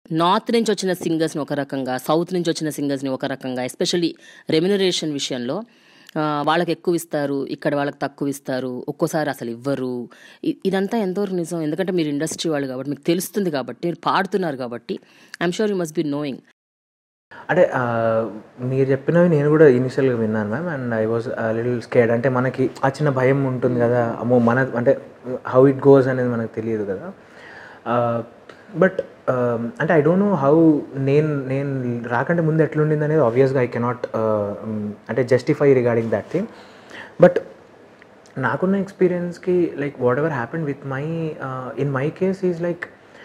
north నుంచి వచ్చిన సింగర్స్ని ఒక రకంగా సౌత్ నుంచి వచ్చిన సింగర్స్ని ఒక రకంగా ఎస్పెషల్లీ రెమ్యునరేషన్ విషయంలో ఆ, వాళ్ళకి ఎక్కువ ఇస్తారు ఇక్కడ వాళ్ళకి తక్కువ ఇస్తారు ఒక్కోసారి అసలు ఇవ్వరు ఇ- ఇదంతా ఎంతవరకు నిజం ఎందుకంటే మీరు ఇండస్ట్రీ వాళ్ళు కాబట్టి మీకు తెలుస్తుంది కాబట్టి మీరు పాడుతున్నారు కాబట్టి I'm sure you must be knowing అంటే ఆ, మీరు చెప్పినవి నేను కూడా ఇనిషియల్గా విన్నాను ma'am and I was little scared అంటే మనకి ఆ చిన్న భయం ఉంటుంది కదా అమ్మో మన అంటే హౌ ఇట్ గోస్ అనేది మనకు తెలియదు కదా బట్ అంటే ఐ డోంట్ నో హౌ నేను నేను రాకంటే ముందు ఎట్లుండింది అనేది ఆబ్వియస్గా ఐ కెనాట్ అంటే justify regarding that thing but నాకున్న ఎక్స్పీరియన్స్కి like whatever happen with my in my case is like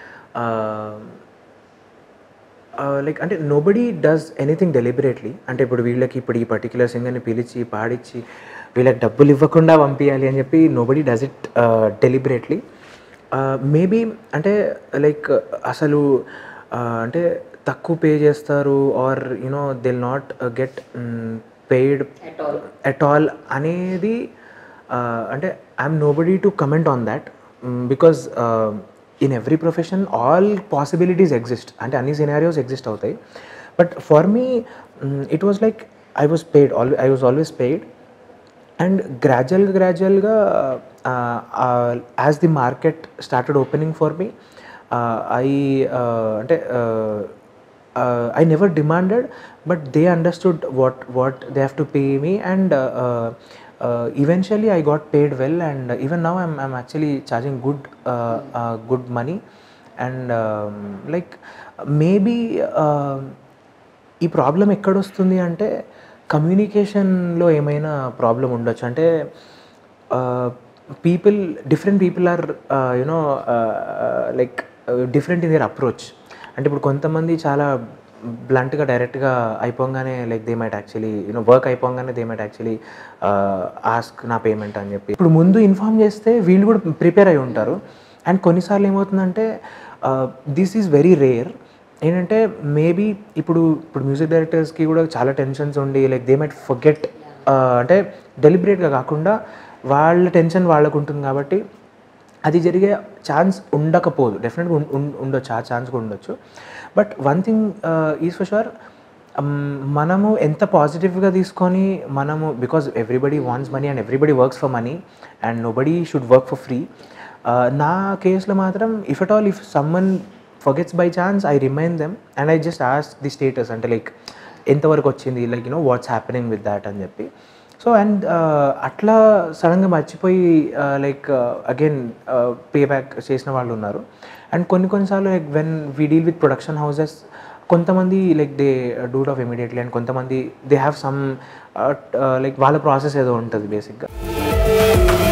like అంటే నోబడీ డస్ ఎనీథింగ్ డెలిబరేట్లీ అంటే ఇప్పుడు వీళ్ళకి ఇప్పుడు ఈ పర్టికులర్ సింగర్ని పిలిచి పాడించి వీళ్ళకి డబ్బులు ఇవ్వకుండా పంపించాలి అని చెప్పి nobody does it deliberately maybe అంటే లైక్ అసలు uh, అంటే తక్కువ పే చేస్తారు or you know they'll not get paid at all అనేది uh, అంటే I'm nobody to comment on that because in every profession all possibilities exist అంటే అన్ని సినారియోస్ ఎగ్జిస్ట్ అవుతాయి but for me it was like I was paid all I was always paid and గ్రాడ్యువల్గా గ్రాడ్యువల్గా as the market started opening for me I అంటే I never demanded but they understood what what they have to pay me and eventually I got paid well and even now I'm, I'm actually charging good uh, uh, good money and um, like maybe uh, ఈ problem ఎక్కడొస్తుంది అంటే కమ్యూనికేషన్లో ఏమైనా problem ఉండొచ్చు అంటే people different people or you know like different in their approach అంటే ఇప్పుడు కొంతమంది చాలా బ్లంట్గా డైరెక్ట్గా అయిపోగానే like they might actually you know work అయిపోగానే దే మైట్ యాక్చువల్లీ ఆస్క్ నా పేమెంట్ అని చెప్పి ఇప్పుడు ముందు ఇన్ఫామ్ చేస్తే వీళ్ళు కూడా ప్రిపేర్ అయి ఉంటారు అండ్ కొన్నిసార్లు ఏమవుతుందంటే దిస్ ఈజ్ వెరీ రేర్ ఏంటంటే మేబీ ఇప్పుడు ఇప్పుడు మ్యూజిక్ డైరెక్టర్స్కి కూడా చాలా టెన్షన్స్ ఉండి లైక్ దే మైట్ ఫర్గెట్ అంటే డెలిబరేట్గా కాకుండా వాళ్ళ టెన్షన్ వాళ్ళకు ఉంటుంది కాబట్టి అది జరిగే ఛాన్స్ ఉండకపోదు డెఫినెట్గా ఉండొచ్చు ఆ ఛాన్స్ కూడా ఉండొచ్చు but one thing is for sure మనము ఎంత పాజిటివ్గా తీసుకొని మనము because everybody wants money and everybody works for money and nobody should work for free నా కేసులో మాత్రం if at all if someone forgets by chance I remind them and I just ask the status అంటే like ఎంతవరకు వచ్చింది like you know what's happening with that అని చెప్పి so and అట్లా సడన్గా మర్చిపోయి లైక్ అగైన్ పే బ్యాక్ చేసిన వాళ్ళు ఉన్నారు అండ్ కొన్ని కొన్నిసార్లు like when we deal with production houses కొంతమంది like they do it off immediately and కొంతమంది దే హ్యావ్ సమ్ లైక్ వాళ్ళ ప్రాసెస్ ఏదో ఉంటుంది బేసిక్గా